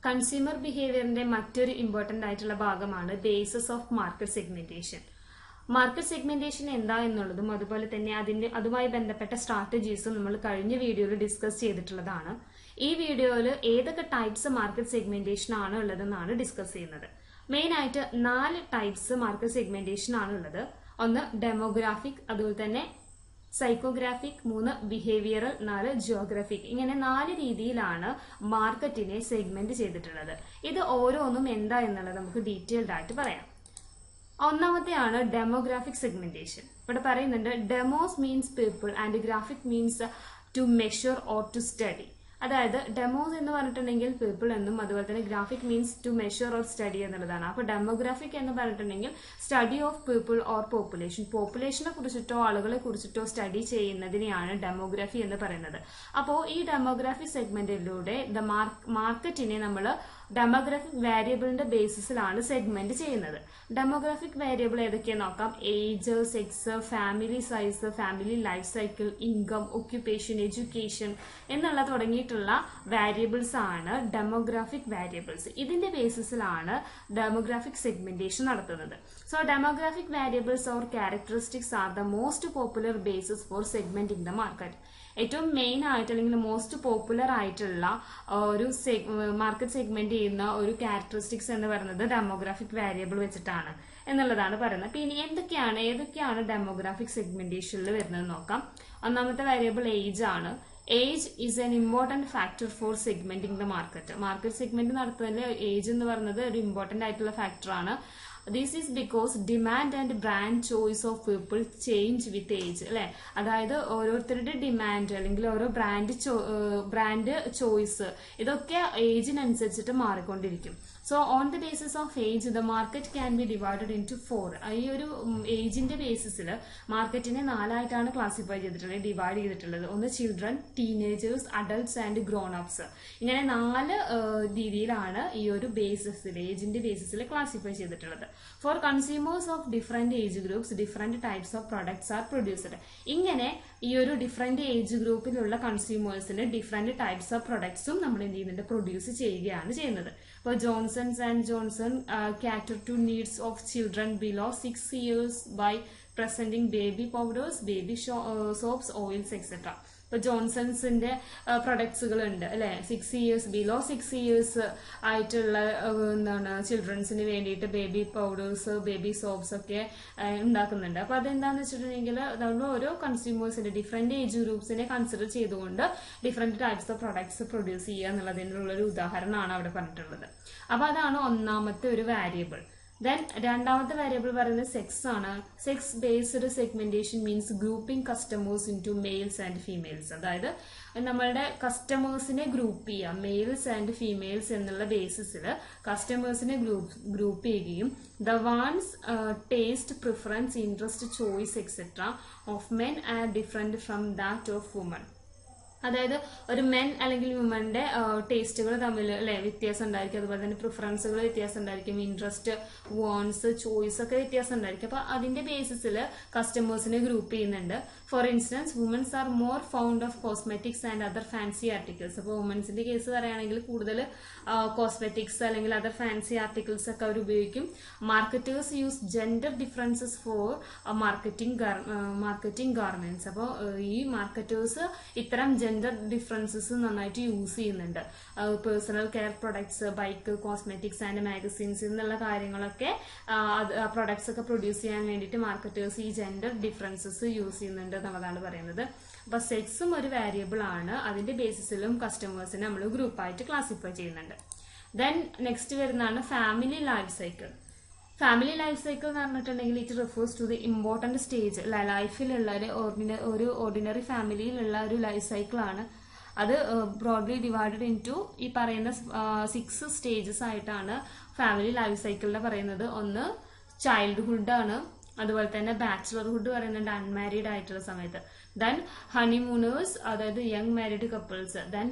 consumer ബിഹേവിയറിന്റെ മറ്റൊരു important ആയിട്ടുള്ള ഭാഗമാണ് bases of market segmentation market segmentation എന്താ എന്നുള്ളതും അതുപോലെ തന്നെ അതിന്റെ അതുമായി ബന്ധപ്പെട്ട സ്ട്രാറ്റജീസും നമ്മൾ കഴിഞ്ഞ വീഡിയോയിൽ ഡിസ്കസ് ചെയ്തിട്ടുള്ളതാണ് ഈ വീഡിയോയിൽ ഏതൊക്കെ ടൈപ്സ് മാർക്കറ്റ് സെഗ്മെന്റേഷൻ ആണ് ഉള്ളതെന്നാണ് ഡിസ്കസ് ചെയ്യുന്നത് മെയിൻ ആയിട്ട് നാല് ടൈപ്സ് മാർക്കറ്റ് സെഗ്മെന്റേഷൻ ആണ് ഉള്ളത് ഒന്ന് ഡെമോഗ്രാഫിക് അതുപോലെ തന്നെ സൈക്കോഗ്രാഫിക് മൂന്ന് ബിഹേവിയറൽ നാല് ജിയോഗ്രഫിക് ഇങ്ങനെ നാല് രീതിയിലാണ് മാർക്കറ്റിനെ സെഗ്മെന്റ് ചെയ്തിട്ടുള്ളത് ഇത് ഓരോന്നും എന്താ എന്നുള്ളത് നമുക്ക് ഡീറ്റെയിൽഡ് ആയിട്ട് പറയാം ഒന്നാമത്തെയാണ് ഡെമോഗ്രാഫിക് സെഗ്മെന്റേഷൻ ഇവിടെ പറയുന്നുണ്ട് demos means people and graphic means to measure or to study അതായത് ഡെമോസ് എന്ന് പറഞ്ഞിട്ടുണ്ടെങ്കിൽ പീപ്പിൾ എന്നും അതുപോലെ തന്നെ graphic means to measure or study എന്നുള്ളതാണ് അപ്പൊ ഡെമോഗ്രാഫിക് എന്ന് പറഞ്ഞിട്ടുണ്ടെങ്കിൽ study of people or population പോപ്പുലേഷനെ കുറിച്ചിട്ടോ ആളുകളെ കുറിച്ചിട്ടോ സ്റ്റഡി ചെയ്യുന്നതിനെയാണ് ഡെമോഗ്രഫി എന്ന് പറയുന്നത് അപ്പോൾ ഈ ഡെമോഗ്രാഫി സെഗ്മെന്റിലൂടെ ദ മാർക്കറ്റിനെ നമ്മൾ ഡെമോഗ്രാഫിക് വേരിയബിളിന്റെ ബേസിസിലാണ് സെഗ്മെന്റ് ചെയ്യുന്നത് ഡെമോഗ്രാഫിക് വേരിയബിൾ ഏതൊക്കെയാ നോക്കാം age sex family size family life cycle income occupation education എന്നുള്ള തുടങ്ങിയിട്ടുള്ള വാരിയബിൾസ് ആണ് ഡെമോഗ്രാഫിക് വാരിയബിൾസ് ഇതിന്റെ ബേസിസിലാണ് ഡെമോഗ്രാഫിക് സെഗ്മെന്റേഷൻ നടത്തുന്നത് so demographic variables or characteristics are the most popular basis for segmenting the market ഏറ്റവും main ആയിട്ട് അല്ലെങ്കിൽ മോസ്റ്റ് പോപ്പുലർ ആയിട്ടുള്ള ഒരു മാർക്കറ്റ് സെഗ്മെന്റ് ചെയ്യുന്ന ഒരു ക്യാരക്ടറിസ്റ്റിക്സ് എന്ന് പറയുന്നത് ഡെമോഗ്രാഫിക് വാരിയബിൾ വെച്ചിട്ടാണ് എന്നുള്ളതാണ് പറയുന്നത് പിന്നെ എന്തൊക്കെയാണ് ഏതൊക്കെയാണ് ഡെമോഗ്രാഫിക് സെഗ്മെന്റേഷനിൽ വരുന്നത് നോക്കാം ഒന്നാമത്തെ വാരിയബിൾ ഏജ് ആണ് age is an important factor for segmenting the market market segment നടത്തുന്നതിൽ ഏജ് എന്ന് പറയുന്നത് ഒരു ഇമ്പോർട്ടന്റ് ആയിട്ടുള്ള ഫാക്ടറാണ് this is because demand and brand choice of people change with age അല്ലെ അതായത് ഓരോരുത്തരുടെ ഡിമാൻഡ് അല്ലെങ്കിൽ ഓരോ ബ്രാൻഡ് ബ്രാൻഡ് ചോയ്സ് ഇതൊക്കെ ഏജിനനുസരിച്ചിട്ട് മാറിക്കൊണ്ടിരിക്കും so on the basis of age the market can be divided into four ഈ ഒരു ഏജിന്റെ ബേസിസിൽ മാർക്കറ്റിനെ നാലായിട്ടാണ് ക്ലാസിഫൈ ചെയ്തിട്ടുള്ളത് ഡിവൈഡ് ചെയ്തിട്ടുള്ളത് ഒന്ന് children teenagers adults and grown ups ഇങ്ങനെ നാല് രീതിയിലാണ് ഈ ഒരു ബേസിസിൽ ഏജിന്റെ ബേസിസിൽ ക്ലാസിഫൈ ചെയ്തിട്ടുള്ളത് for consumers of different age groups different types of products are produced ഇങ്ങനെ ഈ ഒരു ഡിഫറെന്റ് ഏജ് ഗ്രൂപ്പിലുള്ള കൺസ്യൂമേഴ്സിന് ഡിഫറെന്റ് ടൈപ്സ് ഓഫ് പ്രൊഡക്ട്സും നമ്മൾ എന്ത് ചെയ്യുന്നുണ്ട് പ്രൊഡ്യൂസ് ചെയ്യുകയാണ് ചെയ്യുന്നത് ഇപ്പോൾ Johnson's and Johnson cater to needs of children below six years by presenting baby powders baby soaps oils etcetera ഇപ്പൊ ജോൺസൺസിന്റെ പ്രൊഡക്ട്സുകൾ ഉണ്ട് അല്ലെ six years below six years ആയിട്ടുള്ള എന്താണ് ചിൽഡ്രൻസിന് വേണ്ടിയിട്ട് ബേബി പൗഡേഴ്സ് ബേബി സോപ്സ് ഒക്കെ ഉണ്ടാക്കുന്നുണ്ട് അപ്പൊ അതെന്താന്ന് വെച്ചിട്ടുണ്ടെങ്കിൽ നമ്മൾ ഓരോ കൺസ്യൂമേഴ്സിന്റെ ഡിഫറെന്റ് ഏജ് ഗ്രൂപ്പ്സിനെ കൺസിഡർ ചെയ്തുകൊണ്ട് different types of products produce ചെയ്യുക എന്നുള്ളതിനുള്ള ഒരു ഉദാഹരണമാണ് അവിടെ പറഞ്ഞിട്ടുള്ളത് അപ്പൊ അതാണ് ഒന്നാമത്തെ ഒരു വാരിയബിൾ ദെൻ രണ്ടാമത്തെ വേരിയബിൾ പറയുന്നത് സെക്സ് ആണ് sex based segmentation means grouping customers into males and females അതായത് നമ്മളുടെ കസ്റ്റമേഴ്സിനെ ഗ്രൂപ്പ് ചെയ്യുക മെയിൽസ് ആൻഡ് ഫീമെയിൽസ് എന്നുള്ള ബേസിസിൽ കസ്റ്റമേഴ്സിനെ ഗ്രൂപ്പ് ഗ്രൂപ്പ് ചെയ്യുകയും the wants taste preference interest choice etcetera of men are different from that of women അതായത് ഒരു മെൻ അല്ലെങ്കിൽ വുമന്റെ ടേസ്റ്റുകൾ തമ്മിൽ അല്ലെ വ്യത്യാസം ഉണ്ടായിരിക്കും അതുപോലെ തന്നെ പ്രിഫറൻസുകൾ വ്യത്യാസം ഉണ്ടായിരിക്കും ഇൻട്രസ്റ്റ് വോൺസ് ചോയ്സ് ഒക്കെ വ്യത്യാസം ഉണ്ടായിരിക്കും അപ്പൊ അതിന്റെ ബേസിസിൽ കസ്റ്റമേഴ്സിനെ ഗ്രൂപ്പ് ചെയ്യുന്നുണ്ട് for instance womens are more found of cosmetics and other fancy articles അപ്പോൾ വുമൻസിന്റെ കേസ് പറയുകയാണെങ്കിൽ കൂടുതൽ കോസ്മെറ്റിക്സ് അല്ലെങ്കിൽ അതർ ഫാൻസി ആർട്ടിക്കിൾസ് ഒക്കെ അവർ ഉപയോഗിക്കും marketers use gender differences for marketing marketing garments അപ്പോൾ ഈ മാർക്കറ്റേഴ്സ് ഇത്തരം ജെൻഡർ ഡിഫറൻസസ് നന്നായിട്ട് യൂസ് ചെയ്യുന്നുണ്ട് personal care products bike cosmetics and magazines എന്നുള്ള കാര്യങ്ങളൊക്കെ പ്രൊഡക്ട്സ് ഒക്കെ പ്രൊഡ്യൂസ് ചെയ്യാൻ വേണ്ടിയിട്ട് മാർക്കറ്റേഴ്സ് ഈ ജെൻഡർ ഡിഫറൻസസ് യൂസ് ചെയ്യുന്നുണ്ട് എന്നുള്ളതാണ് പറയുന്നത് അപ്പൊ സെക്സും ഒരു വാരിയബിൾ ആണ് അതിന്റെ ബേസിസിലും കസ്റ്റമേഴ്സിനെ നമ്മൾ ഗ്രൂപ്പായിട്ട് ക്ലാസിഫൈ ചെയ്യുന്നുണ്ട് ദെൻ നെക്സ്റ്റ് വരുന്നതാണ് family life cycle family life cycle എന്ന് പറഞ്ഞിട്ടുണ്ടെങ്കിൽ it refers to the important stage ലൈഫിലുള്ള ഒരു ഓർഡിനറി ഒരു ഓർഡിനറി ഫാമിലിയിലുള്ള ഒരു ലൈഫ് സൈക്കിൾ ആണ് അത് ബ്രോഡ്ലി ഡിവൈഡഡ് ഇൻ ടു ഈ പറയുന്ന സിക്സ് സ്റ്റേജസ് ആയിട്ടാണ് ഫാമിലി ലൈഫ് സൈക്കിളിനെ പറയുന്നത് ഒന്ന് ചൈൽഡ്ഹുഡ് ആണ് അതുപോലെ തന്നെ ബാച്ചിലർഹുഡ് പറയുന്നുണ്ട് അൺമാരീഡ് ആയിട്ടുള്ള സമയത്ത് ദെൻ ഹണിമൂണേഴ്സ് അതായത് young married couples then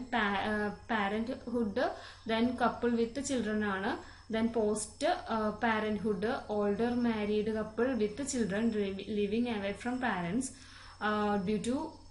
parenthood then couple with children ആണ് then post parenthood older married couple with children living away from parents due to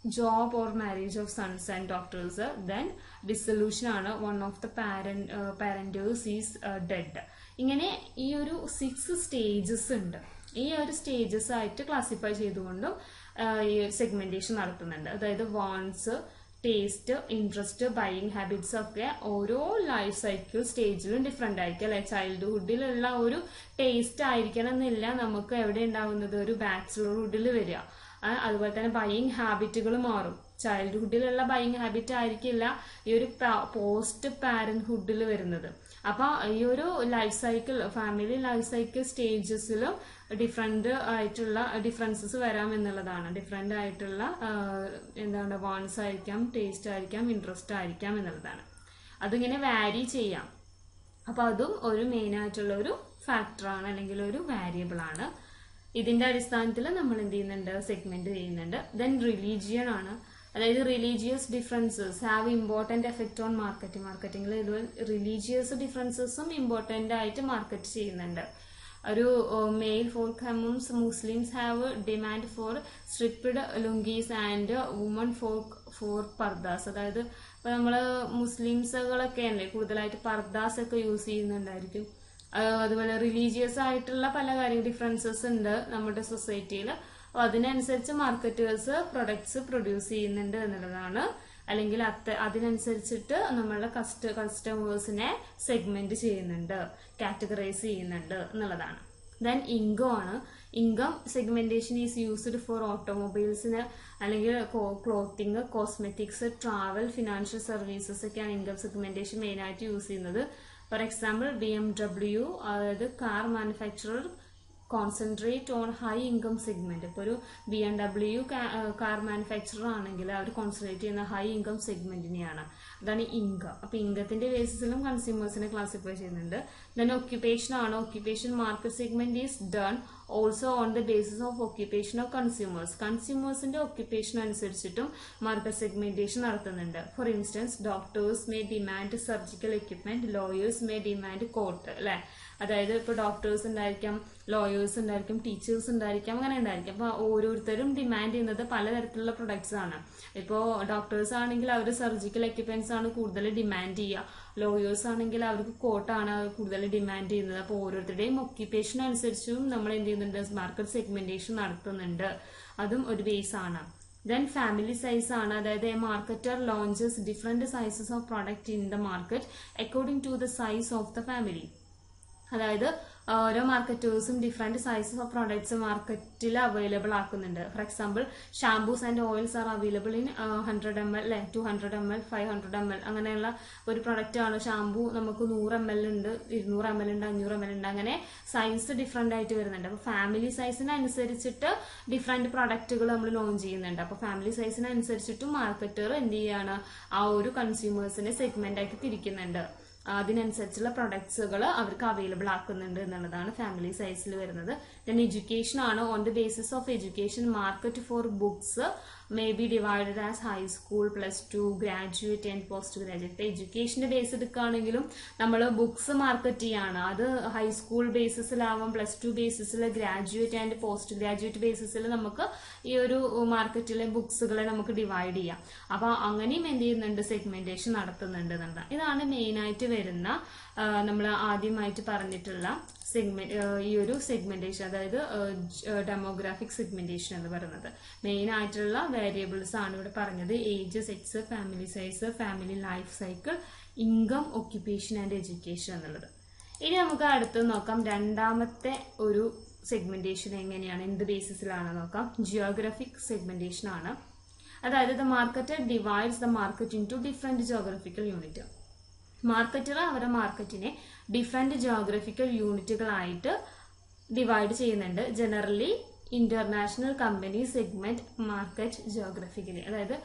job or marriage of sons and doctors then dissolution ആണ് one of the parent parents is dead ഇങ്ങനെ ഈ ഒരു six stages ഉണ്ട് ഈ ഒരു stages ആയിട്ട് classify ചെയ്തുകൊണ്ടും ഈ segmentation നടത്തുന്നുണ്ട് അതായത് wants taste interest buying habits ഒക്കെ ഓരോ ലൈഫ് സൈക്കിൾ സ്റ്റേജിലും ഡിഫറെന്റ് ആയിരിക്കും അല്ലെ ചൈൽഡ്ഹുഡിലുള്ള ഒരു ടേസ്റ്റ് ആയിരിക്കണം എന്നില്ല നമുക്ക് എവിടെ ഉണ്ടാവുന്നത് ഒരു ബാച്ചിലർഹുഡിൽ വരിക അതുപോലെ തന്നെ ബൈയിങ് ഹാബിറ്റുകൾ മാറും ചൈൽഡ്ഹുഡിലുള്ള ബൈയിങ് ഹാബിറ്റ് ആയിരിക്കില്ല ഈ ഒരു പോസ്റ്റ് പാരന്റ്ഹുഡിൽ വരുന്നത് അപ്പൊ ഈ ഒരു life cycle family life cycle സ്റ്റേജസിലും ഡിഫറെന്റ് ആയിട്ടുള്ള ഡിഫറൻസസ് വരാം എന്നുള്ളതാണ് ഡിഫറെന്റ് ആയിട്ടുള്ള എന്താണ് വാൺസ് ആയിരിക്കാം ടേസ്റ്റ് ആയിരിക്കാം ഇൻട്രസ്റ്റ് ആയിരിക്കാം എന്നുള്ളതാണ് അതിങ്ങനെ വാരി ചെയ്യാം അപ്പൊ അതും ഒരു മെയിൻ ആയിട്ടുള്ള ഒരു ഫാക്ടറാണ് അല്ലെങ്കിൽ ഒരു വാരിയബിൾ ആണ് ഇതിന്റെ അടിസ്ഥാനത്തിൽ നമ്മൾ എന്ത് ചെയ്യുന്നുണ്ട് സെഗ്മെന്റ് ചെയ്യുന്നുണ്ട് ദെൻ റിലീജിയൻ ആണ് അതായത് religious differences have important effect on marketing മാർക്കറ്റിംഗിൽ ഇത് റിലീജിയസ് ഡിഫറൻസസും ഇമ്പോർട്ടന്റ് ആയിട്ട് മാർക്കറ്റ് ചെയ്യുന്നുണ്ട് ഒരു മെയിൽ ഫോർക്ക് ഹെമംസ് Muslims have demand for striped lungis and woman folk for purdahs അതായത് ഇപ്പൊ നമ്മള് മുസ്ലിംസുകളൊക്കെ അല്ലേ കൂടുതലായിട്ട് പർദാസ് ഒക്കെ യൂസ് ചെയ്യുന്നുണ്ടായിരിക്കും അതുപോലെ റിലീജിയസ് ആയിട്ടുള്ള പല കാര്യം ഡിഫറൻസസ് ഉണ്ട് നമ്മുടെ സൊസൈറ്റിയിൽ അപ്പൊ അതിനനുസരിച്ച് മാർക്കറ്റേഴ്സ് പ്രൊഡക്ട്സ് പ്രൊഡ്യൂസ് ചെയ്യുന്നുണ്ട് എന്നുള്ളതാണ് അല്ലെങ്കിൽ അത്ത അതിനനുസരിച്ചിട്ട് നമ്മളുടെ കസ്റ്റ കസ്റ്റമേഴ്സിനെ സെഗ്മെന്റ് ചെയ്യുന്നുണ്ട് കാറ്റഗറൈസ് ചെയ്യുന്നുണ്ട് എന്നുള്ളതാണ് ദെൻ ഇൻകം ആണ് income segmentation is used for ഓട്ടോമൊബൈൽസിന് അല്ലെങ്കിൽ clothing cosmetics travel financial services ഒക്കെയാണ് ഇൻകം സെഗ്മെന്റേഷൻ മെയിൻ ആയിട്ട് യൂസ് ചെയ്യുന്നത് for example B M W അതായത് car manufacturer concentrate on high income segment ഇപ്പോൾ ഒരു B M W car manufacturer ആണെങ്കിൽ അവർ കോൺസെൻട്രേറ്റ് ചെയ്യുന്ന ഹൈ ഇൻകം സെഗ്മെന്റിനെയാണ് അതാണ് ഇൻകം അപ്പൊ ഇൻകത്തിന്റെ ബേസിസിലും കൺസ്യൂമേഴ്സിനെ ക്ലാസിഫൈ ചെയ്യുന്നുണ്ട് ദെൻ ഒക്യുപ്പേഷൻ ആണ് occupation market segment is done also on the basis of occupation of consumers കൺസ്യൂമേഴ്സിന്റെ ഒക്യുപ്പേഷൻ അനുസരിച്ചിട്ടും മാർക്കറ്റ് സെഗ്മെന്റേഷൻ നടത്തുന്നുണ്ട് for instance doctors may demand surgical equipment lawyers may demand coat അല്ലെ അതായത് ഇപ്പൊ ഡോക്ടേഴ്സ് ഉണ്ടായിരിക്കാം lawyers ഉണ്ടായിരിക്കും teachers ഉണ്ടായിരിക്കാം അങ്ങനെ ഉണ്ടായിരിക്കും അപ്പൊ ഓരോരുത്തരും ഡിമാൻഡ് ചെയ്യുന്നത് പലതരത്തിലുള്ള പ്രൊഡക്ട്സ് ആണ് ഇപ്പോ ഡോക്ടേഴ്സ് ആണെങ്കിൽ അവർ സർജിക്കൽ എക്യുപ്മെന്റ്സ് ആണ് കൂടുതൽ ഡിമാൻഡ് ചെയ്യുക ലോയേഴ്സ് ആണെങ്കിൽ അവർക്ക് കോട്ടാണ് കൂടുതൽ ഡിമാൻഡ് ചെയ്യുന്നത് അപ്പോൾ ഓരോരുത്തരുടെയും ഒക്യുപ്പേഷൻ അനുസരിച്ചും നമ്മൾ എന്ത് ചെയ്യുന്നുണ്ട് മാർക്കറ്റ് സെഗ്മെന്റേഷൻ നടത്തുന്നുണ്ട് അതും ഒരു ബേസ് ആണ് ദെൻ ഫാമിലി സൈസ് ആണ് അതായത് a marketer launches different sizes of product in the market according to the size of the family അതായത് ഓരോ മാർക്കറ്റേഴ്സും ഡിഫറെന്റ് സൈസസ് ഓഫ് പ്രോഡക്ട്സ് മാർക്കറ്റിൽ അവൈലബിൾ ആക്കുന്നുണ്ട് for example shampoos and oils are available in hundred M L അല്ലെ two hundred M L five hundred M L അങ്ങനെയുള്ള ഒരു product ആണ് shampoo നമുക്ക് നൂറ് എം എൽ ഉണ്ട് ഇരുന്നൂറ് എം എൽ ഉണ്ട് അഞ്ഞൂറ് എം എൽ ഉണ്ട് അങ്ങനെ സൈസ് ഡിഫറെന്റ് ആയിട്ട് വരുന്നുണ്ട് അപ്പൊ ഫാമിലി സൈസിനനുസരിച്ചിട്ട് ഡിഫറെന്റ് പ്രൊഡക്റ്റുകൾ നമ്മൾ ലോഞ്ച് ചെയ്യുന്നുണ്ട് അപ്പൊ ഫാമിലി സൈസിനനുസരിച്ചിട്ടും മാർക്കറ്റർ എന്ത് ചെയ്യാണ് ആ ഒരു കൺസ്യൂമേഴ്സിനെ സെഗ്മെന്റ് ആക്കി തിരിക്കുന്നുണ്ട് അതിനനുസരിച്ചുള്ള പ്രൊഡക്ട്സുകൾ അവർക്ക് അവൈലബിൾ ആക്കുന്നുണ്ട് എന്നുള്ളതാണ് ഫാമിലി സൈസിൽ വരുന്നത് ദെൻ എഡ്യൂക്കേഷൻ ആണ് on the basis of education market for books may be divided as high school plus two graduate and post graduate ഇപ്പൊ എഡ്യൂക്കേഷന്റെ ബേസ് എടുക്കുകയാണെങ്കിലും നമ്മൾ ബുക്സ് മാർക്കറ്റ് ചെയ്യാണ് അത് ഹൈസ്കൂൾ ബേസിസിലാവാം പ്ലസ് ടു ബേസിസിൽ ഗ്രാജുവേറ്റ് ആൻഡ് പോസ്റ്റ് ഗ്രാജുവേറ്റ് ബേസിസിൽ നമുക്ക് ഈ ഒരു മാർക്കറ്റിലെ ബുക്സുകളെ നമുക്ക് ഡിവൈഡ് ചെയ്യാം അപ്പൊ അങ്ങനെയും എന്ത് ചെയ്യുന്നുണ്ട് സെഗ്മെന്റേഷൻ നടത്തുന്നുണ്ട് എന്നുള്ളതാണ് ഇതാണ് മെയിൻ ആയിട്ട് വരുന്ന നമ്മൾ ആദ്യമായിട്ട് പറഞ്ഞിട്ടുള്ള സെഗ്മെന്റ് ഈ ഒരു സെഗ്മെന്റേഷൻ അതായത് ഡെമോഗ്രാഫിക് സെഗ്മെന്റേഷൻ എന്ന് പറയുന്നത് മെയിൻ ആയിട്ടുള്ള വേരിയബിൾസ് ആണ് ഇവിടെ പറഞ്ഞത് age sex family size family life cycle income occupation and education എന്നുള്ളത് ഇനി നമുക്ക് അടുത്ത് നോക്കാം രണ്ടാമത്തെ ഒരു സെഗ്മെന്റേഷൻ എങ്ങനെയാണ് എന്ത് ബേസിസിലാണ് നോക്കാം ജിയോഗ്രഫിക് സെഗ്മെന്റേഷൻ ആണ് അതായത് the market divides the market into different geographical unit marketer അവരുടെ മാർക്കറ്റിനെ ഡിഫറെന്റ് ജിയോഗ്രഫിക്കൽ യൂണിറ്റുകളായിട്ട് ഡിവൈഡ് ചെയ്യുന്നുണ്ട് generally international company segment market geographically അതായത്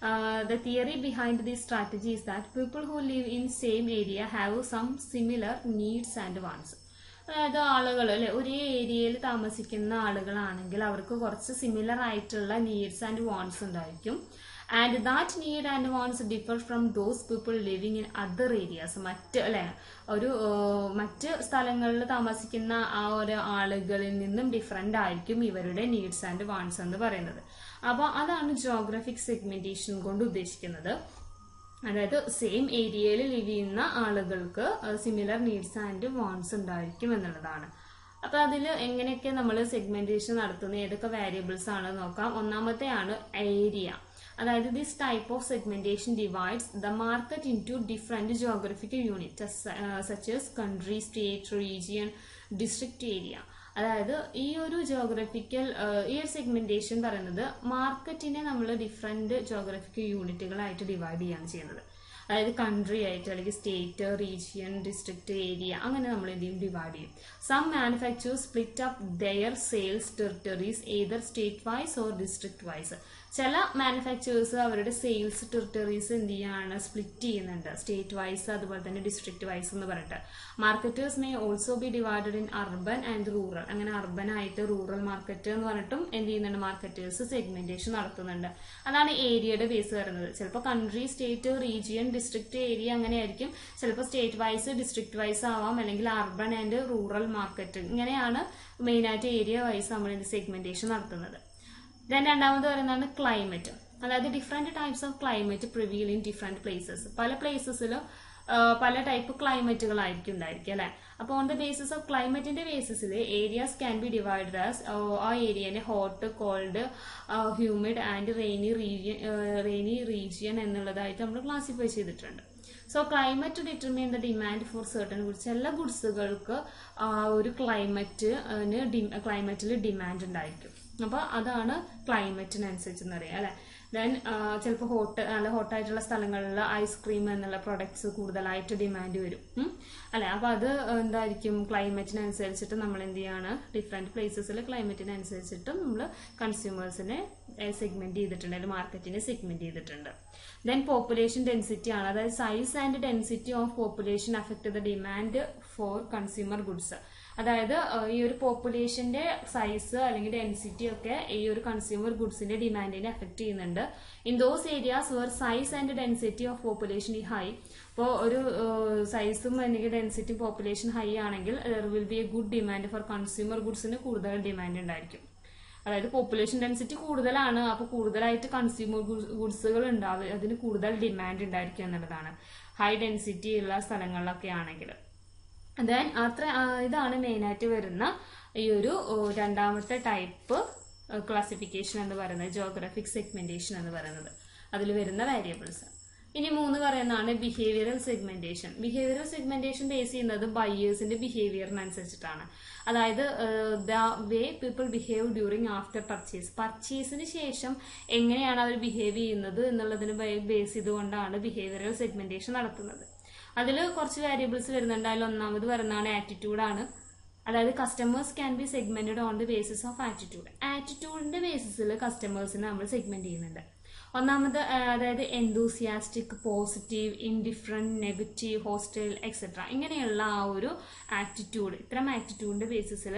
the theory behind the strategy is that people who live in same area have some similar needs and wants അതായത് ആളുകൾ അല്ലെ ഒരേ ഏരിയയിൽ താമസിക്കുന്ന ആളുകളാണെങ്കിൽ അവർക്ക് കുറച്ച് സിമിലർ ആയിട്ടുള്ള നീഡ്സ് ആൻഡ് വാൺസ് ഉണ്ടായിരിക്കും and that need and wants differ from those people living in other areas മറ്റ് അല്ലെ ഒരു മറ്റ് സ്ഥലങ്ങളിൽ താമസിക്കുന്ന ആ ഒരു ആളുകളിൽ നിന്നും ഡിഫറെന്റ് ആയിരിക്കും ഇവരുടെ നീഡ്സ് ആൻഡ് വാൺസ് എന്ന് പറയുന്നത് അപ്പോൾ അതാണ് ജോഗ്രഫിക് സെഗ്മെന്റേഷൻ കൊണ്ട് ഉദ്ദേശിക്കുന്നത് അതായത് സെയിം ഏരിയയിൽ ലിവ് ചെയ്യുന്ന ആളുകൾക്ക് സിമിലർ നീഡ്സ് ആൻഡ് വാണ്ട്സ് ഉണ്ടായിരിക്കും എന്നുള്ളതാണ് അപ്പൊ അതിൽ എങ്ങനെയൊക്കെ നമ്മൾ സെഗ്മെന്റേഷൻ നടത്തുന്നത് ഏതൊക്കെ വേരിയബിൾസ് ആണ് നോക്കാം ഒന്നാമത്തെയാണ് ഏരിയ അതായത് this type of segmentation divides the market into different geographical unit സച്ചേഴ്സ് country state region district area അതായത് ഈ ഒരു ജോഗ്രഫിക്കൽ ഈ ഒരു സെഗ്മെന്റേഷൻ പറയുന്നത് മാർക്കറ്റിനെ നമ്മൾ ഡിഫറെന്റ് ജോഗ്രഫിക്കൽ യൂണിറ്റുകളായിട്ട് ഡിവൈഡ് ചെയ്യാണ് ചെയ്യുന്നത് അതായത് കൺട്രി ആയിട്ട് അല്ലെങ്കിൽ സ്റ്റേറ്റ് റീജിയൻ ഡിസ്ട്രിക്ട് ഏരിയ അങ്ങനെ നമ്മൾ എന്ത് ചെയ്യും ഡിവൈഡ് ചെയ്യും some manufacturers split up their sales territories either state wise or district wise ചില മാനുഫാക്ചേഴ്സ് അവരുടെ സെയിൽസ് ടെറിട്ടറീസ് എന്ത് ചെയ്യാണ് സ്പ്ലിറ്റ് ചെയ്യുന്നുണ്ട് സ്റ്റേറ്റ് വൈസ് അതുപോലെ തന്നെ ഡിസ്ട്രിക്ട് വൈസ് എന്ന് പറഞ്ഞിട്ട് marketers may also be divided in urban and rural അങ്ങനെ അർബൻ ആയിട്ട് റൂറൽ മാർക്കറ്റ് എന്ന് പറഞ്ഞിട്ടും എന്ത് ചെയ്യുന്നുണ്ട് മാർക്കറ്റേഴ്സ് സെഗ്മെന്റേഷൻ നടത്തുന്നുണ്ട് അതാണ് ഏരിയയുടെ ബേസ് വരുന്നത് ചിലപ്പോൾ country state region district area അങ്ങനെയായിരിക്കും ചിലപ്പോൾ സ്റ്റേറ്റ് വൈസ് ഡിസ്ട്രിക്ട് വൈസ് ആവാം അല്ലെങ്കിൽ അർബൻ ആൻഡ് റൂറൽ മാർക്കറ്റ് ഇങ്ങനെയാണ് മെയിനായിട്ട് ഏരിയ വൈസ് നമ്മൾ ഇത് സെഗ്മെന്റേഷൻ നടത്തുന്നത് ദെൻ രണ്ടാമത് പറയുന്നതാണ് ക്ലൈമറ്റ് അതായത് different types of climate prevail in different places പല പ്ലേസസിലും പല ടൈപ്പ് ക്ലൈമറ്റുകളായിരിക്കും ഉണ്ടായിരിക്കും അല്ലെ അപ്പോൾ ഓൺ ദ ബേസിസ് ഓഫ് ക്ലൈമറ്റിന്റെ ബേസിസിൽ areas can be divided as ആ ഏരിയനെ hot cold humid and rainy region rainy region എന്നുള്ളതായിട്ട് നമ്മൾ ക്ലാസിഫൈ ചെയ്തിട്ടുണ്ട് so climate determine the demand for certain goods എല്ലാ ഗുഡ്സുകൾക്ക് ഒരു ക്ലൈമറ്റ് ക്ലൈമറ്റിൽ ഡിമാൻഡ് ഉണ്ടായിരിക്കും അപ്പോൾ അതാണ് ക്ലൈമറ്റിനനുസരിച്ച് എന്ന് പറയാം അല്ലെ ദെൻ ചിലപ്പോൾ ഹോട്ട് നല്ല ഹോട്ടായിട്ടുള്ള സ്ഥലങ്ങളിൽ ഐസ്ക്രീം എന്നുള്ള പ്രൊഡക്ട്സ് കൂടുതലായിട്ട് ഡിമാൻഡ് വരും അല്ലെ അപ്പൊ അത് എന്തായിരിക്കും ക്ലൈമറ്റിനനുസരിച്ചിട്ട് നമ്മൾ എന്ത് ചെയ്യാണ് ഡിഫറെന്റ് പ്ലേസസിൽ ക്ലൈമറ്റിനനുസരിച്ചിട്ട് നമ്മൾ കൺസ്യൂമേഴ്സിനെ സെഗ്മെന്റ് ചെയ്തിട്ടുണ്ട് അല്ലെങ്കിൽ മാർക്കറ്റിനെ സെഗ്മെന്റ് ചെയ്തിട്ടുണ്ട് ദെൻ പോപ്പുലേഷൻ ഡെൻസിറ്റി ആണ് അതായത് size and density of population affect the demand for consumer goods അതായത് ഈ ഒരു പോപ്പുലേഷന്റെ സൈസ് അല്ലെങ്കിൽ ഡെൻസിറ്റി ഒക്കെ ഈ ഒരു കൺസ്യൂമർ ഗുഡ്സിന്റെ ഡിമാൻഡിനെ അഫക്ട് ചെയ്യുന്നുണ്ട് in those areas where size and density of population ഈ ഹൈ ഇപ്പോൾ ഒരു സൈസും അല്ലെങ്കിൽ ഡെൻസിറ്റി പോപ്പുലേഷൻ ഹൈ ആണെങ്കിൽ will be a good demand for consumer ഗുഡ്സിന് കൂടുതൽ ഡിമാൻഡ് ഉണ്ടായിരിക്കും അതായത് പോപ്പുലേഷൻ ഡെൻസിറ്റി കൂടുതലാണ് അപ്പോൾ കൂടുതലായിട്ട് കൺസ്യൂമർ ഗുഡ്സുകൾ ഉണ്ടാവും അതിന് കൂടുതൽ ഡിമാൻഡ് ഉണ്ടായിരിക്കും എന്നുള്ളതാണ് ഹൈ ഡെൻസിറ്റി ഉള്ള സ്ഥലങ്ങളിലൊക്കെ ആണെങ്കിൽ ദെൻ അത്ര ഇതാണ് മെയിനായിട്ട് വരുന്ന ഈ ഒരു രണ്ടാമത്തെ ടൈപ്പ് ക്ലാസിഫിക്കേഷൻ എന്ന് പറയുന്നത് ജോഗ്രഫിക് സെഗ്മെന്റേഷൻ എന്ന് പറയുന്നത് അതിൽ വരുന്ന വേരിയബിൾസ് ഇനി മൂന്ന് പറയുന്നതാണ് behavioural segmentation behavioural segmentation base ചെയ്യുന്നത് ബയേഴ്സിന്റെ ബിഹേവിയറിനനുസരിച്ചിട്ടാണ് അതായത് the way people behave during after purchase പർച്ചേസിന് ശേഷം എങ്ങനെയാണ് അവർ ബിഹേവ് ചെയ്യുന്നത് എന്നുള്ളതിന് ബേസ് ചെയ്തുകൊണ്ടാണ് ബിഹേവിയറൽ സെഗ്മെന്റേഷൻ നടത്തുന്നത് അതിൽ കുറച്ച് വേരിയബിൾസ് വരുന്നുണ്ട് അതിൽ ഒന്നാമത് വരുന്നതാണ് ആറ്റിറ്റ്യൂഡാണ് അതായത് customers can be segmented on the basis of attitude ആറ്റിറ്റ്യൂഡിന്റെ ബേസിസിൽ കസ്റ്റമേഴ്സിനെ നമ്മൾ സെഗ്മെന്റ് ചെയ്യുന്നുണ്ട് ഒന്നാമത് അതായത് enthusiastic positive indifferent negative hostile etcetera ഇങ്ങനെയുള്ള ആ ഒരു ആറ്റിറ്റ്യൂഡ് ഇത്തരം ആറ്റിറ്റ്യൂഡിന്റെ ബേസിസിൽ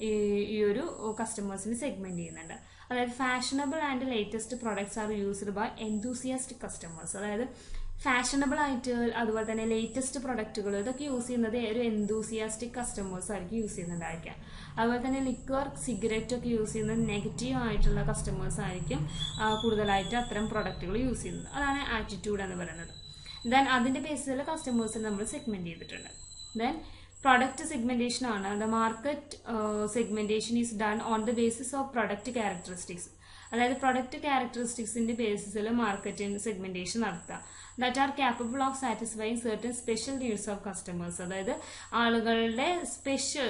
ഈ ഒരു കസ്റ്റമേഴ്സിന് സെഗ്മെന്റ് ചെയ്യുന്നുണ്ട് അതായത് fashionable and latest products are used by enthusiastic customers അതായത് ഫാഷനബിൾ ആയിട്ട് അതുപോലെ തന്നെ ലേറ്റസ്റ്റ് പ്രൊഡക്റ്റുകൾ ഇതൊക്കെ യൂസ് ചെയ്യുന്നത് ഒരു എന്തൂസിയാസ്റ്റിക് കസ്റ്റമേഴ്സ് ആയിരിക്കും യൂസ് ചെയ്യുന്നുണ്ടായിരിക്കാം അതുപോലെ തന്നെ ലിക്വർ സിഗരറ്റ് ഒക്കെ യൂസ് ചെയ്യുന്നത് നെഗറ്റീവ് ആയിട്ടുള്ള കസ്റ്റമേഴ്സ് ആയിരിക്കും കൂടുതലായിട്ട് അത്തരം പ്രൊഡക്റ്റുകൾ യൂസ് ചെയ്യുന്നത് അതാണ് ആറ്റിറ്റ്യൂഡ് എന്ന് പറയുന്നത് ദെൻ അതിന്റെ ബേസിൽ കസ്റ്റമേഴ്സിനെ നമ്മൾ സെഗ്മെന്റ് ചെയ്തിട്ടുണ്ട് ദെൻ പ്രൊഡക്റ്റ് സെഗ്മെന്റേഷൻ ആണ് the market segmentation is done on the basis of product characteristics അതായത് പ്രൊഡക്റ്റ് ക്യാരക്ടറിസ്റ്റിക്സിന്റെ ബേസിസിൽ മാർക്കറ്റിംഗ് സെഗ്മെന്റേഷൻ നടത്തുക that are capable of satisfying certain special needs of customers അതായത് ആളുകളുടെ സ്പെഷ്യൽ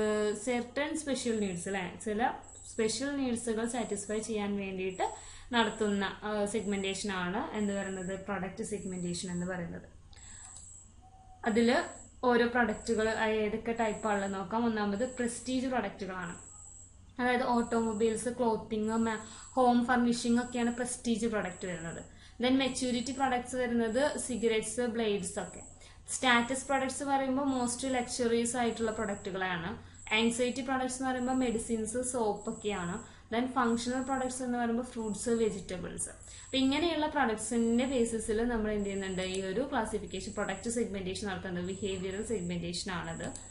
സെർട്ടൺ സ്പെഷ്യൽ നീഡ്സ് അല്ലെ ചില special നീഡ്സുകൾ satisfy ചെയ്യാൻ വേണ്ടിയിട്ട് നടത്തുന്ന സെഗ്മെന്റേഷൻ ആണ് എന്ന് പറയുന്നത് പ്രൊഡക്റ്റ് സെഗ്മെന്റേഷൻ എന്ന് പറയുന്നത് അതിൽ ഓരോ പ്രൊഡക്റ്റുകൾ ഏതൊക്കെ ടൈപ്പാണുള്ളത് നോക്കാം ഒന്നാമത് പ്രസ്റ്റീജ് പ്രൊഡക്റ്റുകളാണ് അതായത് ഓട്ടോമൊബൈൽസ് ക്ലോത്തിങ് ഹോം ഫർണിഷിംഗ് ഒക്കെയാണ് പ്രസ്റ്റീജ് പ്രൊഡക്റ്റ് വരുന്നത് ദെൻ മെച്യൂരിറ്റി പ്രൊഡക്ട്സ് വരുന്നത് സിഗരറ്റ്സ് ബ്ലേഡ്സ് ഒക്കെ സ്റ്റാറ്റസ് പ്രൊഡക്ട്സ് പറയുമ്പോൾ മോസ്റ്റ് ലക്ഷറീസ് ആയിട്ടുള്ള പ്രൊഡക്റ്റുകളാണ് ആൻസൈറ്റി പ്രൊഡക്ട്സ് എന്ന് പറയുമ്പോൾ മെഡിസിൻസ് സോപ്പ് ഒക്കെയാണ് ദെൻ ഫങ്ഷണൽ പ്രൊഡക്ട്സ് എന്ന് പറയുമ്പോൾ ഫ്രൂട്ട്സ് വെജിറ്റബിൾസ് അപ്പൊ ഇങ്ങനെയുള്ള പ്രൊഡക്ട്സിന്റെ ബേസിസിൽ നമ്മൾ എന്ത് ചെയ്യുന്നുണ്ട് ഈ ഒരു ക്ലാസിഫിക്കേഷൻ പ്രൊഡക്റ്റ് സെഗ്മെന്റേഷൻ നടത്തുന്നത് ബിഹേവിയറൽ സെഗ്മെന്റേഷൻ ആണത്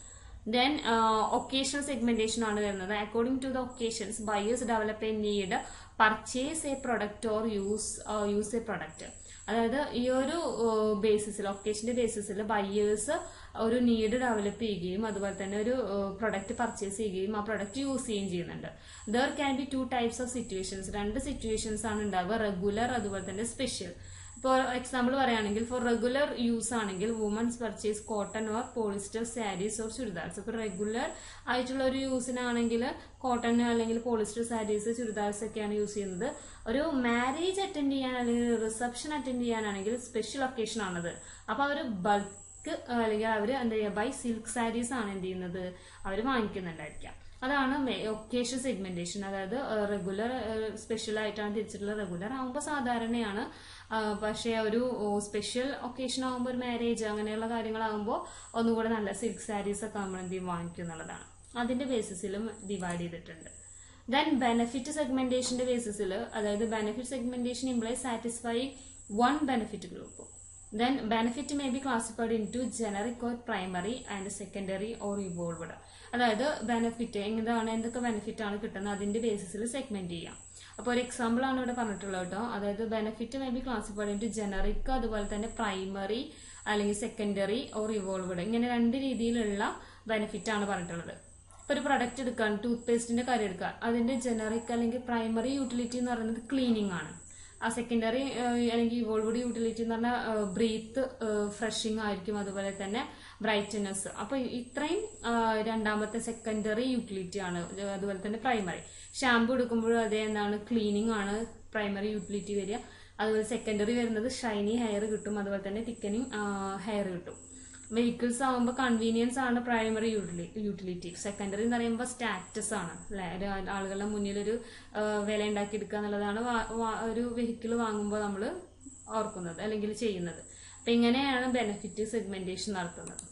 ദെൻ ഒക്കേഷണൽ സെഗ്മെന്റേഷൻ ആണ് വരുന്നത് according to the occasions buyers develop a need purchase a product or use use a product അതായത് ഈ ഒരു ബേസിസിൽ ഒക്കേഷന്റെ ബേസിസിൽ ബയേഴ്സ് ഒരു നീഡ് ഡെവലപ്പ് ചെയ്യുകയും അതുപോലെ തന്നെ ഒരു പ്രൊഡക്റ്റ് പർച്ചേസ് ചെയ്യുകയും ആ പ്രൊഡക്റ്റ് യൂസ് ചെയ്യുകയും ചെയ്യുന്നുണ്ട് there can be two types of situations രണ്ട് സിറ്റുവേഷൻസ് ആണ് ഉണ്ടാവുക റെഗുലർ അതുപോലെ തന്നെ സ്പെഷ്യൽ ഇപ്പോൾ എക്സാമ്പിൾ പറയുകയാണെങ്കിൽ ഫോർ റെഗുലർ യൂസ് ആണെങ്കിൽ womens purchase cotton or polyester saris or churidars ഇപ്പോൾ റെഗുലർ ആയിട്ടുള്ള ഒരു യൂസിനാണെങ്കിൽ കോട്ടൺ അല്ലെങ്കിൽ പോളിസ്റ്റർ സാരീസ് ചുരിദാർസ് ഒക്കെയാണ് യൂസ് ചെയ്യുന്നത് ഒരു മാരേജ് അറ്റൻഡ് ചെയ്യാൻ അല്ലെങ്കിൽ റിസപ്ഷൻ അറ്റൻഡ് ചെയ്യാനാണെങ്കിൽ സ്പെഷ്യൽ ഒക്കേഷൻ ആണത് അപ്പോൾ അവർ ബൾക്ക് അല്ലെങ്കിൽ അവർ എന്താ ചെയ്യുക ബൈ സിൽക്ക് സാരീസ് ആണ് എന്ത് ചെയ്യുന്നത് അവർ വാങ്ങിക്കുന്നുണ്ടായിരിക്കാം അതാണ് ഒക്കേഷൻ സെഗ്മെന്റേഷൻ അതായത് റെഗുലർ സ്പെഷ്യൽ ആയിട്ടാണ് തിരിച്ചിട്ടുള്ള റെഗുലർ ആകുമ്പോൾ സാധാരണയാണ് പക്ഷേ ഒരു സ്പെഷ്യൽ ഒക്കേഷൻ ആകുമ്പോൾ ഒരു മാരേജ് അങ്ങനെയുള്ള കാര്യങ്ങളാകുമ്പോൾ ഒന്നുകൂടെ നല്ല സിൽക്ക് സാരീസ് ഒക്കെ നമ്മൾ എന്ത് ചെയ്യും വാങ്ങിക്കും എന്നുള്ളതാണ് അതിന്റെ ബേസിസിലും ഡിവൈഡ് ചെയ്തിട്ടുണ്ട് ദെൻ ബെനിഫിറ്റ് സെഗ്മെന്റേഷന്റെ ബേസിസിൽ അതായത് benefit segmentation imply satisfy one benefit group then benefit may be classified into generic or primary and secondary or evolved അതായത് ബെനിഫിറ്റ് എന്താണ് എന്തൊക്കെ ബെനിഫിറ്റ് ആണ് കിട്ടുന്നത് അതിന്റെ ബേസിസിൽ സെഗ്മെന്റ് ചെയ്യാം അപ്പോൾ ഒരു എക്സാമ്പിൾ ആണ് ഇവിടെ പറഞ്ഞിട്ടുള്ളത് കേട്ടോ അതായത് benefit may be classified into generic അതുപോലെ തന്നെ പ്രൈമറി അല്ലെങ്കിൽ സെക്കൻഡറി ഓർ ഇവോൾവഡ് ഇങ്ങനെ രണ്ട് രീതിയിലുള്ള ബെനിഫിറ്റ് ആണ് പറഞ്ഞിട്ടുള്ളത് ഇപ്പൊ ഒരു പ്രൊഡക്റ്റ് എടുക്കാൻ ടൂത്ത് പേസ്റ്റിന്റെ കാര്യം എടുക്കുക അതിന്റെ ജനറിക് അല്ലെങ്കിൽ പ്രൈമറി യൂട്ടിലിറ്റി എന്ന് പറയുന്നത് ക്ലീനിങ് ആണ് ആ സെക്കൻഡറി അല്ലെങ്കിൽ ഇവോൾവഡ് യൂട്ടിലിറ്റി എന്ന് പറഞ്ഞാൽ ബ്രീത്ത് ഫ്രഷിങ് ആയിരിക്കും അതുപോലെ തന്നെ ബ്രൈറ്റ്നെസ് അപ്പൊ ഇത്രയും രണ്ടാമത്തെ സെക്കൻഡറി യൂട്ടിലിറ്റി ആണ് അതുപോലെ തന്നെ പ്രൈമറി ഷാമ്പു എടുക്കുമ്പോഴും അതേ എന്താണ് ക്ലീനിങ് ആണ് പ്രൈമറി യൂട്ടിലിറ്റി വരിക അതുപോലെ സെക്കൻഡറി വരുന്നത് ഷൈനി ഹെയർ കിട്ടും അതുപോലെ തന്നെ തിക്കനിങ് ഹെയർ കിട്ടും വെഹിക്കിൾസ് ആകുമ്പോൾ കൺവീനിയൻസ് ആണ് പ്രൈമറി യൂട്ടിലിറ്റി സെക്കൻഡറി എന്ന് പറയുമ്പോൾ സ്റ്റാറ്റസ് ആണ് അല്ലെ ആളുകളുടെ മുന്നിൽ ഒരു വില ഉണ്ടാക്കിയെടുക്കുക എന്നുള്ളതാണ് ഒരു വെഹിക്കിൾ വാങ്ങുമ്പോൾ നമ്മൾ ഓർക്കുന്നത് അല്ലെങ്കിൽ ചെയ്യുന്നത് അപ്പൊ ഇങ്ങനെയാണ് ബെനിഫിറ്റ് സെഗ്മെന്റേഷൻ നടത്തുന്നത്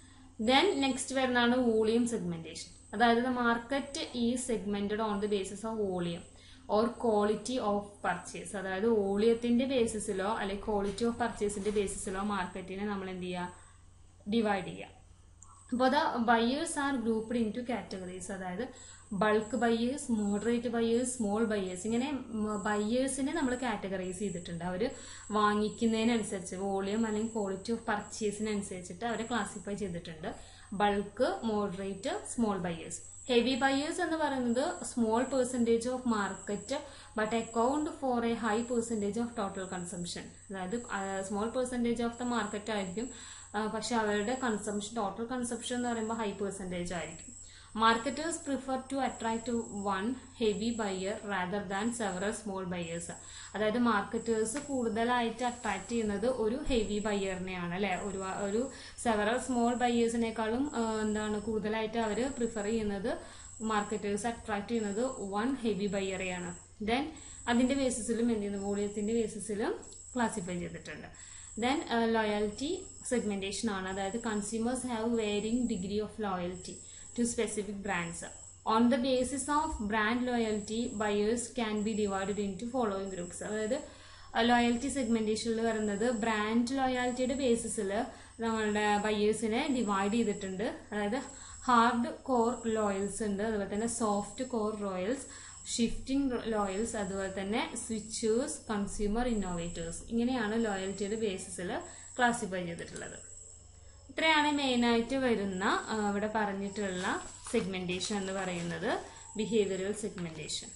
ദെൻ നെക്സ്റ്റ് വരുന്നതാണ് വോളിയം സെഗ്മെന്റേഷൻ അതായത് മാർക്കറ്റ് ഈ segmented on the basis of volume or quality of purchase അതായത് വോളിയത്തിന്റെ ബേസിസിലോ അല്ലെങ്കിൽ ക്വാളിറ്റി ഓഫ് പർച്ചേസിന്റെ ബേസിസിലോ മാർക്കറ്റിനെ നമ്മൾ എന്ത് ചെയ്യുക ഡിവൈഡ് ചെയ്യുക അപ്പോൾ the buyers are grouped into categories അതായത് bulk buyers moderate buyers small buyers ഇങ്ങനെ ബയേഴ്സിനെ നമ്മൾ കാറ്റഗറൈസ് ചെയ്തിട്ടുണ്ട് അവർ വാങ്ങിക്കുന്നതിനനുസരിച്ച് വോളിയം അല്ലെങ്കിൽ ക്വാളിറ്റി ഓഫ് പർച്ചേസിനനുസരിച്ചിട്ട് അവരെ ക്ലാസിഫൈ ചെയ്തിട്ടുണ്ട് bulk moderate small buyers heavy buyers എന്ന് പറയുന്നത് small percentage of market but account for a high percentage of total consumption അതായത് small percentage of the market ആയിരിക്കും പക്ഷെ അവരുടെ കൺസംഷൻ ടോട്ടൽ കൺസംഷൻ എന്ന് പറയുമ്പോൾ ഹൈ പെർസെൻറ്റേജ് ആയിരിക്കും marketers prefer to attract one heavy buyer rather than several small buyers അതായത് marketers കൂടുതലായിട്ട് attract ചെയ്യുന്നത് ഒരു ഹെവി ബയ്യറിനെയാണ് അല്ലെ ഒരു ഒരു സെവറൽ സ്മോൾ ബയേഴ്സിനേക്കാളും എന്താണ് കൂടുതലായിട്ട് അവർ പ്രിഫർ ചെയ്യുന്നത് മാർക്കറ്റേഴ്സ് അട്രാക്ട് ചെയ്യുന്നത് വൺ ഹെവി ബയ്യറെയാണ് ദെൻ അതിന്റെ ബേസിസിലും എന്ത് ചെയ്യുന്നു വോളിയത്തിന്റെ ബേസിസിലും ക്ലാസിഫൈ ചെയ്തിട്ടുണ്ട് ദെൻ ലോയൽറ്റി സെഗ്മെന്റേഷൻ ആണ് അതായത് consumers have varying degree of loyalty to specific brands on the basis of brand loyalty buyers can be divided into following groups അതായത് ലോയൽറ്റി സെഗ്മെന്റേഷനിൽ വരുന്നത് ബ്രാൻഡ് ലോയാലിറ്റിയുടെ ബേസിസിൽ നമ്മളുടെ ബയേഴ്സിനെ ഡിവൈഡ് ചെയ്തിട്ടുണ്ട് അതായത് ഹാർഡ് കോർ ലോയൽസ് ഉണ്ട് അതുപോലെ തന്നെ soft core loyals shifting loyals അതുപോലെ തന്നെ സ്വിച്ചേഴ്സ് കൺസ്യൂമർ ഇന്നോവേറ്റേഴ്സ് ഇങ്ങനെയാണ് ലോയൽറ്റിയുടെ ബേസിസിൽ ക്ലാസിഫൈ ചെയ്തിട്ടുള്ളത് ഇത്രയാണ് മെയിനായിട്ട് വരുന്ന ഇവിടെ പറഞ്ഞിട്ടുള്ള സെഗ്മെന്റേഷൻ എന്ന് പറയുന്നത് ബിഹേവിയറൽ സെഗ്മെന്റേഷൻ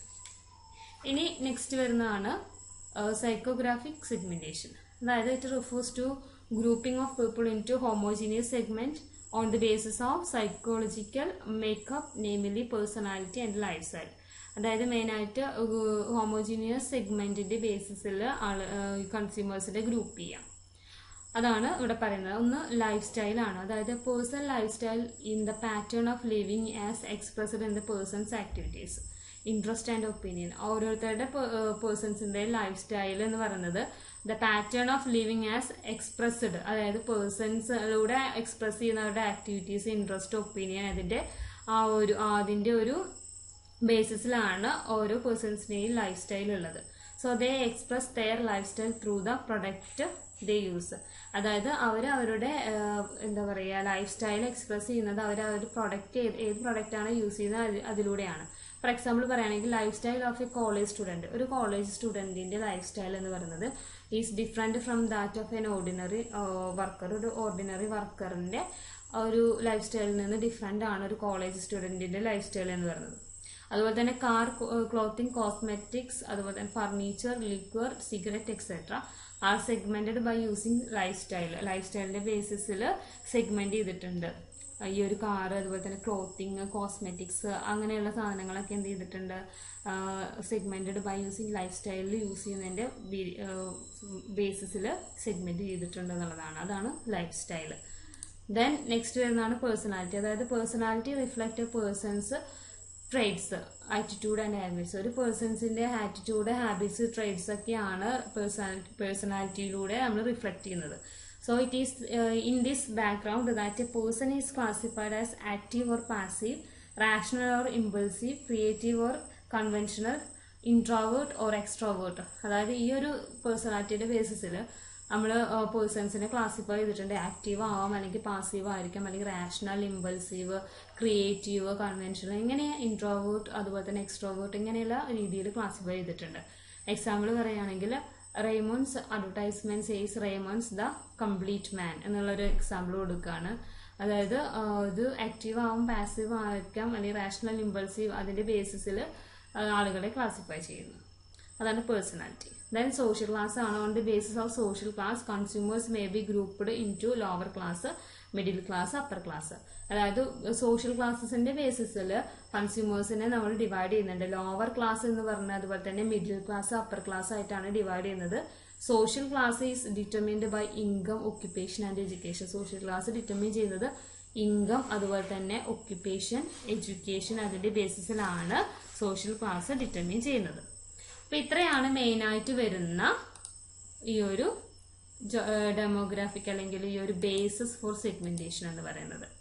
ഇനി നെക്സ്റ്റ് വരുന്നതാണ് സൈക്കോഗ്രാഫിക് സെഗ്മെന്റേഷൻ അതായത് it refers to grouping of people into homogeneous segment on the basis of psychological makeup namely personality and lifestyle അതായത് മെയിനായിട്ട് ഹോമോജീനിയസ് സെഗ്മെന്റിന്റെ ബേസിസിൽ ആള് കൺസ്യൂമേഴ്സിനെ ഗ്രൂപ്പ് ചെയ്യാം അതാണ് ഇവിടെ പറയുന്നത് ഒന്ന് ലൈഫ് സ്റ്റൈൽ ആണ് അതായത് personal lifestyle in the pattern of living as expressed in the persons activities interest and opinion ഓരോരുത്തരുടെ പേഴ്സൺസിന്റെ ലൈഫ് സ്റ്റൈൽ എന്ന് പറയുന്നത് the pattern of living as expressed അതായത് പേഴ്സൺസിലൂടെ എക്സ്പ്രസ് ചെയ്യുന്നവരുടെ ആക്ടിവിറ്റീസ് ഇൻട്രസ്റ്റ് ഒപ്പീനിയൻ അതിന്റെ ആ ഒരു അതിന്റെ ഒരു ബേസിസിലാണ് ഓരോ പേഴ്സൺസിന്റെയും ലൈഫ് സ്റ്റൈൽ ഉള്ളത് so they express their lifestyle through the product they use അതായത് അവർ അവരുടെ ആഹ്, എന്താ പറയുക ലൈഫ് സ്റ്റൈൽ എക്സ്പ്രസ് ചെയ്യുന്നത് അവർ അവർ പ്രൊഡക്റ്റ് ഏത് പ്രൊഡക്റ്റ് ആണ് യൂസ് ചെയ്യുന്നത് അത് അതിലൂടെയാണ് ഫോർ എക്സാമ്പിൾ പറയുകയാണെങ്കിൽ lifestyle of a college student ഒരു കോളേജ് സ്റ്റുഡന്റിന്റെ ലൈഫ് സ്റ്റൈൽ എന്ന് പറയുന്നത് is different from that of an ordinary worker ഒരു ഓർഡിനറി വർക്കറിന്റെ ഒരു ലൈഫ് സ്റ്റൈലിൽ നിന്ന് ഡിഫറെന്റ് ആണ് ഒരു കോളേജ് സ്റ്റുഡന്റിന്റെ ലൈഫ് സ്റ്റൈൽ എന്ന് പറയുന്നത് അതുപോലെ തന്നെ കാർ ക്ലോത്തിങ് കോസ്മെറ്റിക്സ് അതുപോലെ തന്നെ furniture liquor cigarette etcetera are segmented by using lifestyle ലൈഫ് സ്റ്റൈലിന്റെ ബേസിസിൽ സെഗ്മെന്റ് ചെയ്തിട്ടുണ്ട് ഈ ഒരു കാറ് അതുപോലെ തന്നെ ക്ലോത്തിങ് കോസ്മെറ്റിക്സ് അങ്ങനെയുള്ള സാധനങ്ങളൊക്കെ എന്ത് ചെയ്തിട്ടുണ്ട് സെഗ്മെന്റഡ് ബൈ യൂസിങ് ലൈഫ് സ്റ്റൈലിൽ യൂസ് ചെയ്യുന്നതിന്റെ ബേസിസിൽ സെഗ്മെന്റ് ചെയ്തിട്ടുണ്ട് എന്നുള്ളതാണ് അതാണ് ലൈഫ് സ്റ്റൈൽ ദെൻ നെക്സ്റ്റ് വരുന്നതാണ് പേഴ്സണാലിറ്റി അതായത് personality reflect persons traits attitude and habits ഒരു പേഴ്സൺസിന്റെ ആറ്റിറ്റ്യൂഡ് ഹാബിറ്റ്സ് ട്രേഡ്സ് ഒക്കെയാണ് പേഴ്സണാലിറ്റി പേഴ്സണാലിറ്റിയിലൂടെ നമ്മൾ റിഫ്ലക്ട് ചെയ്യുന്നത് so it is in this background that a person is classified as active or passive rational or impulsive creative or conventional introvert or extrovert അതായത് ഈ ഒരു പേഴ്സണാലിറ്റിയുടെ ബേസിസിൽ നമ്മൾ പേഴ്സൺസിനെ ക്ലാസിഫൈ ചെയ്തിട്ടുണ്ട് ആക്റ്റീവ് ആവാം അല്ലെങ്കിൽ പാസീവ് ആയിരിക്കാം അല്ലെങ്കിൽ റാഷണൽ ഇമ്പൾസീവ് ക്രിയേറ്റീവ് കൺവെൻഷണൽ ഇങ്ങനെ ഇൻട്രോവേർട്ട് അതുപോലെ തന്നെ എക്സ്ട്രോവേർട്ട് ഇങ്ങനെയുള്ള രീതിയിൽ ക്ലാസിഫൈ ചെയ്തിട്ടുണ്ട് എക്സാമ്പിൾ പറയുകയാണെങ്കിൽ Raymond's advertisement says Raymond's the complete man എന്നുള്ളൊരു എക്സാമ്പിൾ കൊടുക്കുകയാണ് അതായത് ആ, ഇത് ആക്റ്റീവ് ആവും പാസീവ് ആയിരിക്കാം അല്ലെങ്കിൽ റാഷണൽ ഇമ്പൾസീവ് അതിന്റെ ബേസിസിൽ ആളുകളെ ക്ലാസിഫൈ ചെയ്യുന്നു അതാണ് പേഴ്സണാലിറ്റി ദെൻ സോഷ്യൽ ക്ലാസ് ആണ് on the basis of social class consumers may be grouped into lower class middle class upper class അതായത് സോഷ്യൽ ക്ലാസസിന്റെ ബേസിസിൽ കൺസ്യൂമേഴ്സിനെ നമ്മൾ ഡിവൈഡ് ചെയ്യുന്നുണ്ട് ലോവർ ക്ലാസ് എന്ന് പറഞ്ഞാൽ അതുപോലെ തന്നെ മിഡിൽ ക്ലാസ് അപ്പർ ക്ലാസ് ആയിട്ടാണ് ഡിവൈഡ് ചെയ്യുന്നത് social class is determined by income occupation and education social class determine ചെയ്യുന്നത് ഇൻകം അതുപോലെ തന്നെ ഒക്യുപ്പേഷൻ എഡ്യൂക്കേഷൻ അതിന്റെ ബേസിസിലാണ് സോഷ്യൽ ക്ലാസ് ഡിറ്റർമിൻ ചെയ്യുന്നത് അപ്പൊ ഇത്രയാണ് മെയിൻ ആയിട്ട് വരുന്ന ഈ ഒരു ഡെമോഗ്രാഫിക് അല്ലെങ്കിൽ ഈ ഒരു ബേസിസ് ഫോർ സെഗ്മെന്റേഷൻ എന്ന് പറയുന്നത്